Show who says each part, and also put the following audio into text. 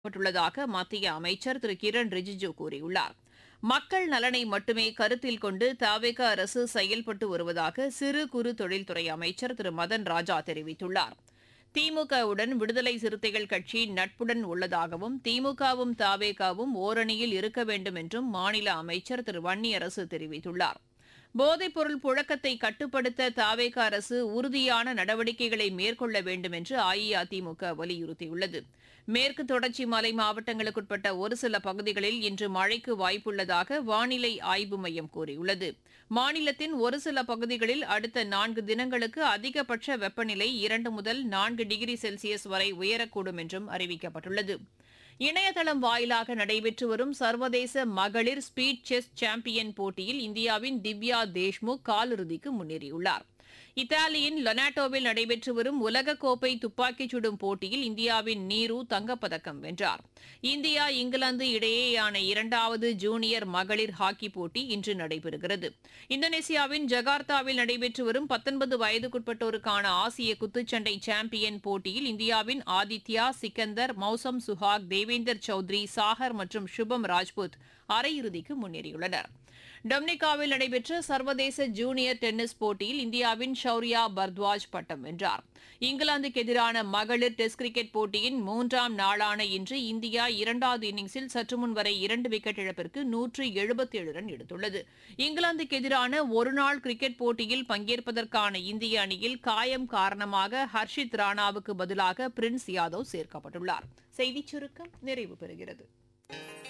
Speaker 1: பட்டுள்ளதாக மத்திய அமைச்சர் திரு கிரண் ரிஜிஜு கூறியுள்ளார் மக்கள் நலனை மட்டுமே கருத்தில் கொண்டு தவேக அரசு செயல்பட்டு வருவதாக சிறு குறு தொழில்துறை அமைச்சர் திரு மதன் ராஜா தெரிவித்துள்ளார் திமுகவுடன் விடுதலை சிறுத்தைகள் கட்சி நட்புடன் உள்ளதாகவும் திமுகவும் தாவேகாவும் ஓரணியில் இருக்க வேண்டும் என்றும் மாநில அமைச்சர் திரு வன்னியரசு தெரிவித்துள்ளார் போதைப்பொருள் புழக்கத்தை கட்டுப்படுத்த தாவேக அரசு உறுதியான நடவடிக்கைகளை மேற்கொள்ள வேண்டும் என்று அஇஅதிமுக வலியுறுத்தியுள்ளது மேற்கு தொடர்ச்சி மலை மாவட்டங்களுக்குட்பட்ட ஒரு சில பகுதிகளில் இன்று மழைக்கு வாய்ப்புள்ளதாக வானிலை ஆய்வு மையம் கூறியுள்ளது மாநிலத்தின் ஒரு சில பகுதிகளில் அடுத்த நான்கு தினங்களுக்கு அதிகபட்ச வெப்பநிலை இரண்டு முதல் நான்கு டிகிரி செல்சியஸ் வரை உயரக்கூடும் என்றும் அறிவிக்கப்பட்டுள்ளது இணையதளம் வாயிலாக நடைபெற்று வரும் சர்வதேச மகளிர் ஸ்பீட் செஸ் சாம்பியன் போட்டியில் இந்தியாவின் திவ்யா தேஷ்முக் காலிறுதிக்கு முன்னேறியுள்ளார் இத்தாலியின் லொனாட்டோவில் நடைபெற்று வரும் உலகக்கோப்பை துப்பாக்கிச் சுடும் போட்டியில் இந்தியாவின் நீரு தங்கப்பதக்கம் வென்றார் இந்தியா இங்கிலாந்து இடையேயான இரண்டாவது ஜூனியர் மகளிர் ஹாக்கி போட்டி இன்று நடைபெறுகிறது இந்தோனேசியாவின் ஜகார்த்தாவில் நடைபெற்று வரும் பத்தொன்பது வயதுக்குட்பட்டோருக்கான ஆசிய குத்துச்சண்டை சாம்பியன் போட்டியில் இந்தியாவின் ஆதித்யா சிக்கந்தர் மௌசம் சுஹாக் தேவேந்தர் சௌத்ரி சாகர் மற்றும் சுபம் ராஜ்புத் அரையிறுதிக்கு முன்னேறியுள்ளனர் டொமினிகாவில் நடைபெற்ற சர்வதேச ஜூனியர் டென்னிஸ் போட்டியில் இந்தியாவின் ஷௌரியா பர்த்வாஜ் பட்டம் வென்றார் இங்கிலாந்துக்கு எதிரான மகளிர் டெஸ்ட் கிரிக்கெட் போட்டியின் மூன்றாம் நாளான இன்று இந்தியா இரண்டாவது இன்னிங்ஸில் சற்று முன் வரை இரண்டு விக்கெட் இழப்பிற்கு நூற்று எழுபத்தேழு ரன் எடுத்துள்ளது இங்கிலாந்துக்கு எதிரான ஒருநாள் கிரிக்கெட் போட்டியில் பங்கேற்பதற்கான இந்திய அணியில் காயம் காரணமாக ஹர்ஷித் ராணாவுக்கு பதிலாக பிரின்ஸ் யாதவ் சேர்க்கப்பட்டுள்ளார் செய்திச் சுருக்கம் நிறைவு பெறுகிறது